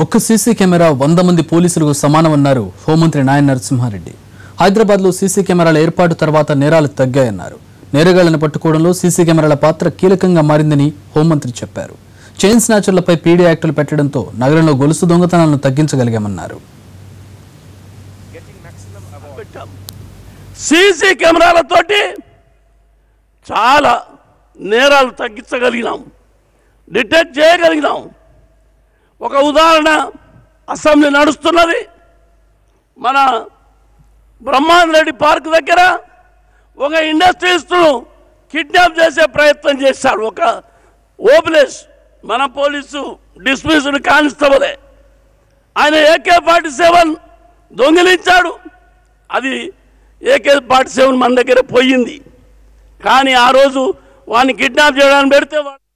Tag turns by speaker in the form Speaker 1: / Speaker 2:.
Speaker 1: ఒక్క CC camera వంద మంది పోలీసులకు సమానమన్నారు హోంమంత్రి నాయన్ నరసింహారెడ్డి హైదరాబాద్లో సీసీ కెమెరాల ఏర్పాటు తర్వాత నేరాలు తగ్గాయన్నారు నేరగాళ్లను పట్టుకోవడంలో సీసీ కెమెరాల పాత్ర కీలకంగా మారిందని హోంమంత్రి చెప్పారు చైన్ స్నాచర్లపై పీడీ యాక్టులు పెట్టడంతో నగరంలో గొలుసు దొంగతనాలను తగ్గించగలిగామన్నారు
Speaker 2: పెట్టాం సీసీ కెమెరాలతోటి చాలా నేరాలు తగ్గించగలిగినాం డిటెక్ట్ చేయగలిగినాం ఒక ఉదాహరణ అసెంబ్లీ నడుస్తున్నది మన బ్రహ్మాండ రెడ్డి పార్క్ దగ్గర ఒక ఇండస్ట్రీస్ను కిడ్నాప్ చేసే ప్రయత్నం చేశాడు ఒక ఓబులేష్ మన పోలీసు డిస్మిస్డ్ కానిస్టబులే ఆయన ఏకే ఫార్టీ సెవెన్ దొంగిలించాడు అది ఏకే ఫార్టీ సెవెన్ మన దగ్గర పోయింది కానీ ఆ రోజు వాడిని కిడ్నాప్ చేయడానికి పెడితే వాడు